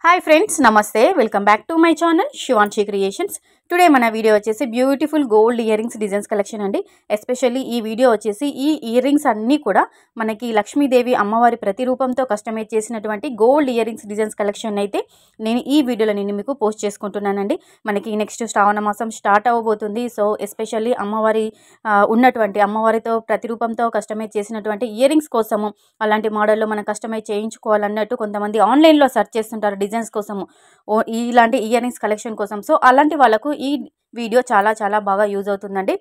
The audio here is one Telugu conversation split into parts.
hi friends namaste welcome back to my channel Shivanshi creations today మన వీడియో వచ్చేసి beautiful gold earrings designs collection అండి ఎస్పెషల్లీ ఈ వీడియో వచ్చేసి ఈ ఇయర్ రింగ్స్ అన్నీ కూడా మనకి లక్ష్మీదేవి అమ్మవారి ప్రతిరూపంతో కస్టమైజ్ చేసినటువంటి gold earrings designs collection అయితే నేను ఈ వీడియోలో నేను మీకు పోస్ట్ చేసుకుంటున్నానండి మనకి నెక్స్ట్ శ్రావణ మాసం స్టార్ట్ అవ్వబోతుంది సో ఎస్పెషల్లీ అమ్మవారి ఆ, ఉన్నటువంటి అమ్మవారితో ప్రతిరూపంతో కస్టమైజ్ చేసినటువంటి ఇయర్ రింగ్స్ కోసము అలాంటి మోడల్లో మనం కస్టమైజ్ చేయించుకోవాలన్నట్టు కొంతమంది ఆన్లైన్లో సెర్చ్ చేస్తుంటారు డిజైన్స్ కోసము ఓ ఇలాంటి ఇయర్ రింగ్స్ కలెక్షన్ కోసం సో అలాంటి వాళ్ళకు ఈ వీడియో చాలా చాలా బాగా యూజ్ అవుతుందండి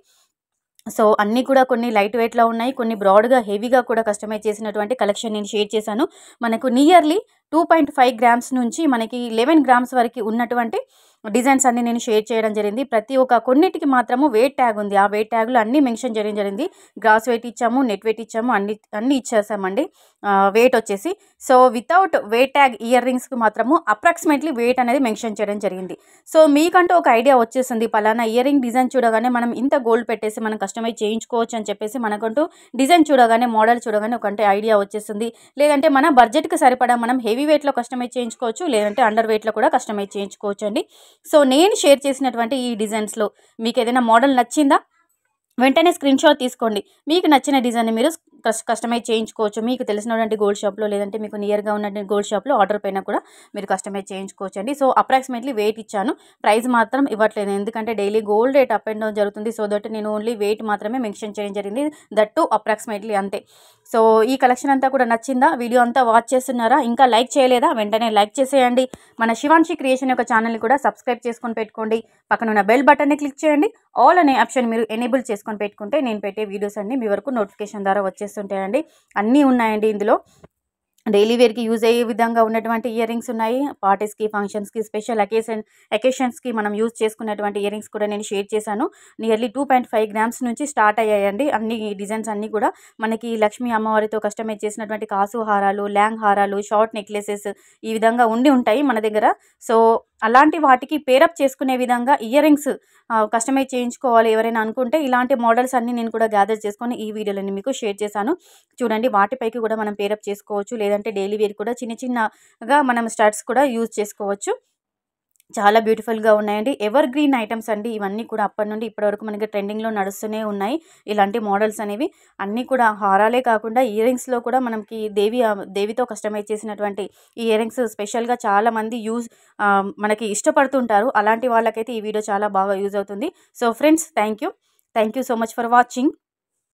సో అన్నీ కూడా కొన్ని లైట్ వెయిట్లో ఉన్నాయి కొన్ని బ్రాడ్గా హెవీగా కూడా కస్టమైజ్ చేసినటువంటి కలెక్షన్ నేను షేర్ చేశాను మనకు nearly two point five grams నుంచి మనకి లెవెన్ గ్రామ్స్ వరకు ఉన్నటువంటి డిజైన్స్ అన్ని నేను షేర్ చేయడం జరిగింది ప్రతి ఒక్క కొన్నిటికి మాత్రము వెయిట్ ట్యాగ్ ఉంది ఆ వెయిట్ ట్యాగ్లో అన్నీ మెన్షన్ చేయడం జరిగింది గ్రాస్ వెయిట్ ఇచ్చాము నెట్ వెయిట్ ఇచ్చాము అన్ని అన్ని ఇచ్చేసామండి వెయిట్ వచ్చేసి so without weight tag ear రింగ్స్కి మాత్రము అప్రాక్సిమేట్లీ వెయిట్ అనేది మెన్షన్ చేయడం జరిగింది సో మీకంటూ ఒక ఐడియా వచ్చేసింది పలానా ఇయర్ రింగ్ డిజైన్ చూడగానే మనం ఇంత గోల్డ్ పెట్టేసి మనం కస్టమైజ్ చేయించుకోవచ్చు అని చెప్పేసి మనకంటూ డిజైన్ చూడగానే మోడల్ చూడగానే ఒక అంటే ఐడియా వచ్చేస్తుంది లేదంటే మన బడ్జెట్కి సరిపడా మనం హెవీ వెయిట్లో కస్టమైజ్ చేయించుకోవచ్చు లేదంటే అండర్ వెయిట్లో కూడా కస్టమైజ్ చేయించుకోవచ్చు అండి సో నేను షేర్ చేసినటువంటి ఈ డిజైన్స్లో మీకు ఏదైనా మోడల్ నచ్చిందా వెంటనే స్క్రీన్ షాట్ తీసుకోండి మీకు నచ్చిన డిజైన్ మీరు కస్- కస్టమైజ్ చేయించుకోవచ్చు మీకు తెలిసినటువంటి గోల్డ్ షాప్లో లేదంటే మీకు నియర్గా ఉన్నటువంటి గోల్డ్ షాప్లో ఆర్డర్ పైన కూడా మీరు కస్టమైజ్ చేయించుకోవచ్చు అండి సో అప్రాక్సిమేట్లీ వెయిట్ ఇచ్చాను ప్రైస్ మాత్రం ఇవ్వట్లేదు ఎందుకంటే daily gold rate up and down జరుగుతుంది సో దట్ నేను ఓన్లీ వెయిట్ మాత్రమే మెన్షన్ చేయడం జరిగింది దట్ టు అప్రాక్సిమేట్లీ అంతే సో ఈ కలెక్షన్ అంతా కూడా నచ్చిందా వీడియో అంతా వాచ్ చేస్తున్నారా ఇంకా లైక్ చేయలేదా వెంటనే లైక్ చేసేయండి మన శివాన్షి క్రియేషన్ యొక్క ఛానల్ని కూడా సబ్స్క్రైబ్ చేసుకొని పెట్టుకోండి పక్కన ఉన్న బెల్ బటన్ని క్లిక్ చేయండి ఆల్ అనే ఆప్షన్ మీరు ఎనేబుల్ చేసుకొని పెట్టుకుంటే నేను పెట్టే వీడియోస్ అన్ని మీ వరకు నోటిఫికేషన్ ద్వారా వచ్చేస్తుంటాయండి అన్నీ ఉన్నాయండి ఇందులో డైలీ వేర్కి యూజ్ అయ్యే విధంగా ఉన్నటువంటి ఇయర్ రింగ్స్ ఉన్నాయి పార్టీస్కి ఫంక్షన్స్కి స్పెషల్ అకేషన్ అకేషన్స్కి మనం యూజ్ చేసుకున్నటువంటి ఇయర్ రింగ్స్ కూడా నేను షేర్ చేశాను nearly two point five grams నుంచి స్టార్ట్ అయ్యాయండి అన్ని డిజైన్స్ అన్నీ కూడా మనకి లక్ష్మీ అమ్మవారితో కస్టమైజ్ చేసినటువంటి కాసు హారాలు ల్యాంగ్ హారాలు షార్ట్ నెక్లెసెస్ ఈ విధంగా ఉండి ఉంటాయి మన దగ్గర సో అలాంటి వాటికి పేరప్ చేసుకునే విధంగా ఇయర్ రింగ్స్ కస్టమైజ్ చేయించుకోవాలి ఎవరైనా అనుకుంటే ఇలాంటి మోడల్స్ అన్ని నేను కూడా గ్యాదర్ చేసుకొని ఈ వీడియోలో నేను మీకు షేర్ చేశాను చూడండి వాటిపైకి కూడా మనం పేరప్ చేసుకోవచ్చు లేదంటే డైలీ వేర్ కూడా చిన్న చిన్నగా మనం స్టడ్స్ కూడా యూజ్ చేసుకోవచ్చు చాలా బ్యూటిఫుల్గా ఉన్నాయండి ఎవర్ గ్రీన్ ఐటమ్స్ అండి ఇవన్నీ కూడా అప్పటి నుండి ఇప్పటి వరకు మనకి ట్రెండింగ్లో నడుస్తూనే ఉన్నాయి ఇలాంటి మోడల్స్ అనేవి అన్నీ కూడా హారాలే కాకుండా ఇయర్ రింగ్స్లో కూడా మనకి దేవి దేవితో కస్టమైజ్ చేసినటువంటి ఈ ఇయర్ రింగ్స్ స్పెషల్గా చాలా మంది యూజ్ మనకి ఇష్టపడుతుంటారు అలాంటి వాళ్ళకైతే ఈ వీడియో చాలా బాగా యూజ్ అవుతుంది so friends thank you thank you so much for watching